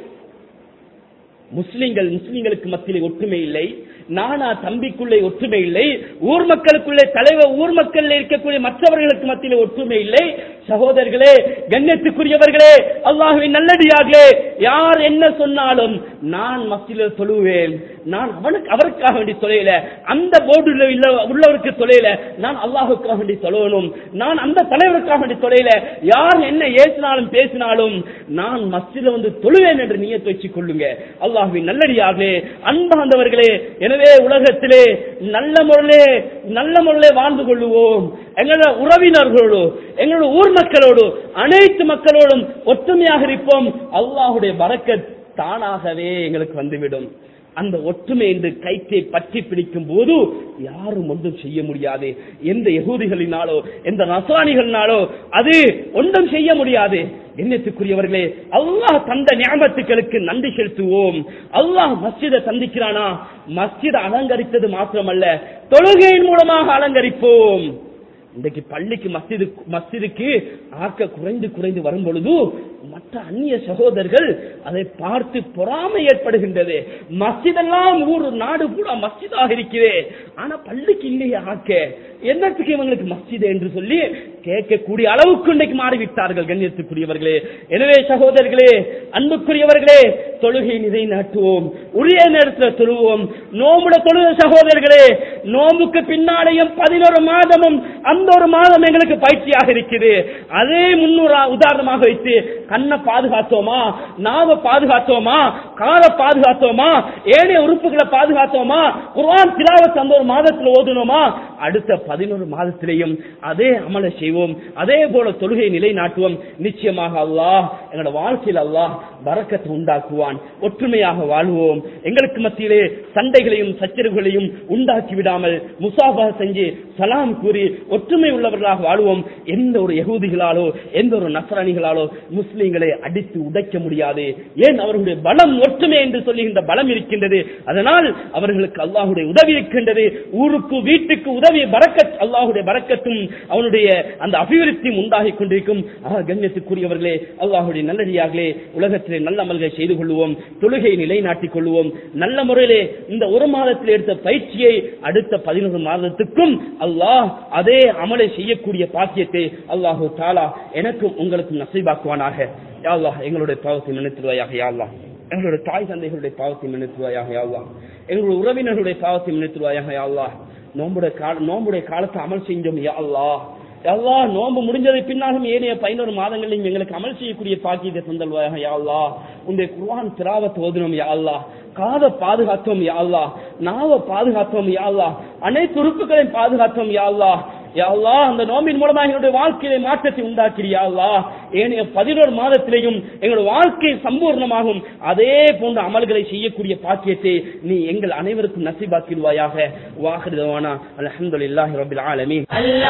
S2: முஸ்லிம்கள் முஸ்லிம்களுக்கு மத்தியிலே ஒற்றுமை இல்லை நானா தம்பிக்குள்ளே ஒற்றுமை இல்லை ஊர் மக்களுக்குள்ளே தலைவர் ஊர் மக்கள் இருக்கக்கூடிய மற்றவர்களுக்கு மத்தியிலே ஒற்றுமை இல்லை சகோதரர்களே கண்ணியத்துக்குரியவர்களே அல்லாஹுவின் நல்லடியார்களே யார் என்ன சொன்னாலும் நான் மத்தியில் தொழுவேன் நான் அவனுக்கு அவருக்காக வேண்டி தொலைல அந்த போர்டுல இல்ல உள்ளவருக்கு தொலைல நான் அல்லாஹுக்காக வேண்டி தொழணும் நான் அந்த தலைவருக்காக வேண்டி தொலைல யார் என்ன ஏசினாலும் பேசினாலும் நான் மஸ்ஜில வந்து தொழுவேன் என்று நீயத்து வச்சுக் கொள்ளுங்க அல்லாஹுவின் நல்லடியார்களே அன்பாந்தவர்களே எனவே உலகத்திலே நல்ல முறையிலே நல்ல முறையிலே வாழ்ந்து கொள்ளுவோம் எங்களோட உறவினர்களோடு எங்களோட ஊர் மக்களோடு அனைத்து மக்களோடும் ஒற்றுமையாக இருப்போம் அல்லாஹுடைய பறக்க தானாகவே எங்களுக்கு வந்துவிடும் அந்த ஒற்றுமை என்று கைத்தை பற்றி பிடிக்கும் போது யாரும் ஒன்றும் செய்ய முடியாது எந்த யகூதிகளினாலோ எந்த நசானிகளினாலோ அது ஒன்றும் செய்ய முடியாது எண்ணத்துக்குரியவர்களே அல்லாஹ் தந்த ஞாபகத்துக்களுக்கு நன்றி செலுத்துவோம் அல்லாஹ் மஸ்ஜிதை சந்திக்கிறானா மஸ்ஜிதை அலங்கரித்தது மாத்திரமல்ல தொழுகையின் மூலமாக அலங்கரிப்போம் இன்றைக்கு பள்ளிக்கு மஸ்ஜிது மஸ்ஜிதுக்கு ஆக்க குறைந்து குறைந்து வரும் பொழுது மற்ற அந்நிய சகோதரர்கள் அதை பார்த்து பொறாமை ஏற்படுகின்றது மஸ்ஜிதெல்லாம் ஊர் நாடு கூட மஸ்ஜிதாக இருக்கிறே ஆனா பள்ளிக்கு இல்லையே ஆக்க என்னத்துக்கு இவங்களுக்கு மஸ்ஜித் என்று சொல்லி கேட்கக்கூடிய அளவுக்கு இன்றைக்கு மாறிவிட்டார்கள் கண்ணியத்துக்குரியவர்களே எனவே சகோதரர்களே அன்புக்குரியவர்களே தொழுகை நிதை நாட்டுவோம் உரிய நேரத்தில் தொழுவோம் நோம்புட தொழுக சகோதரர்களே நோம்புக்கு பின்னாலேயும் பதினோரு மாதமும் அந்த ஒரு மாதம் எங்களுக்கு பயிற்சியாக இருக்குது அதே முன்னூறு உதாரணமாக வைத்து கண்ணை பாதுகாத்தோமா நாவ பாதுகாத்தோமா காலை பாதுகாத்தோமா ஏனைய உறுப்புகளை பாதுகாத்தோமா குர்ஆன் திலாவத் அந்த ஒரு மாதத்தில் ஓதுனோமா அடுத்த பதினோரு மாதத்திலேயும் அதே அமலை செய்வோம் அதே போல தொழுகை நிலை நாட்டுவோம் நிச்சயமாக அல்லாஹ் எங்களோட வாழ்க்கையில் அல்லாஹ் பறக்கத்தை உண்டாக்குவான் ஒற்றுமையாக வாழ்வோம் எங்களுக்கு மத்தியிலே சண்டைகளையும் சச்சரவுகளையும் உண்டாக்கி விடாமல் முசாபா செஞ்சு சலாம் கூறி ஒற்றுமை உள்ளவர்களாக வாழ்வோம் எந்த ஒரு யகூதிகளாலோ எந்த ஒரு நசரணிகளாலோ முஸ்லிம்களை அடித்து உடைக்க முடியாது ஏன் அவர்களுடைய பலம் ஒற்றுமை என்று சொல்லுகின்ற பலம் இருக்கின்றது அதனால் அவர்களுக்கு அல்லாஹுடைய உதவி இருக்கின்றது ஊருக்கு வீட்டுக்கு உதவி பறக்கத் அல்லாஹுடைய பறக்கத்தும் அவனுடைய அந்த அபிவிருத்தியும் உண்டாகி கொண்டிருக்கும் ஆக கண்ணியத்துக்குரியவர்களே அல்லாஹுடைய நல்லடியார்களே உலகத்திலே நல்ல அமல்களை செய்து கொள்வோம் தொழுகை நிலைநாட்டிக் கொள்வோம் நல்ல முறையிலே இந்த ஒரு மாதத்தில் எடுத்த பயிற்சியை அடுத்த பதினொரு மாதத்துக்கும் அல்லாஹ் அதே அமலை செய்யக்கூடிய பாக்கியத்தை அல்லாஹு தாலா எனக்கும் உங்களுக்கும் நசைபாக்குவானாக யா அல்லாஹ் எங்களுடைய பாவத்தை நினைத்துவாயாக யா அல்லாஹ் எங்களுடைய தாய் தந்தைகளுடைய பாவத்தை நினைத்துவாயாக யா அல்லாஹ் எங்களுடைய உறவினர்களுடைய பாவத்தை நினைத்துவாயாக யா அல்லாஹ் நோம்புடைய கால நோம்புடைய காலத்தை அமல் செஞ்சோம் யா அல்லாஹ் எல்லா நோன்பு முடிஞ்சதை பின்னாலும் ஏனைய பதினோரு மாதங்களிலும் எங்களுக்கு அமல் செய்யக்கூடிய பாக்கியத்தை தந்தல்வாயாக யா அல்லாஹ் உன்னுடைய குர்ஆன் திராவத் ஓதுனோம் யா அல்லாஹ் காதை பாதுகாத்தோம் யா அல்லாஹ் நாவை பாதுகாத்தோம் யா அல்லாஹ் அனைத்து உறுப்புகளையும் பாதுகாத்தோம் யா அல்லாஹ் யா அல்லாஹ் அந்த நோம்பின் மூலமாக எங்களுடைய வாழ்க்கையிலே மாற்றத்தை உண்டாக்கிறியா அல்லாஹ் ஏனைய பதினோரு மாதத்திலேயும் எங்களுடைய வாழ்க்கை சம்பூர்ணமாகும் அதே போன்ற அமல்களை செய்யக்கூடிய பாக்கியத்தை நீ எங்கள் அனைவருக்கும் நசிபாக்கிடுவாயாக வாஹிருதவானா அல்ஹம்துலில்லாஹி ரபில் ஆலமீன்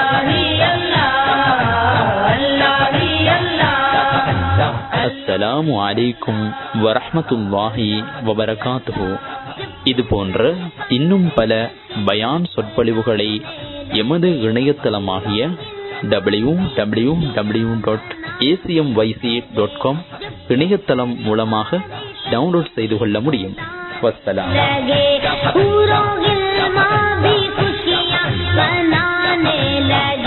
S3: அஸ்ஸலாமு அலைக்கும் வரஹ்மத்துல்லாஹி வபரகாத்துஹு இது போன்ற இன்னும் பல பயான் சொற்பொழிவுகளை எமது இணையதளமாகிய W W W dot ACM YC dot com இணையதளம் மூலமாக டவுன்லோட் செய்து கொள்ள முடியும் வஸ்ஸலாம்
S4: लगे पूरों गिल्मा भी खुशियाँ मनाने लगे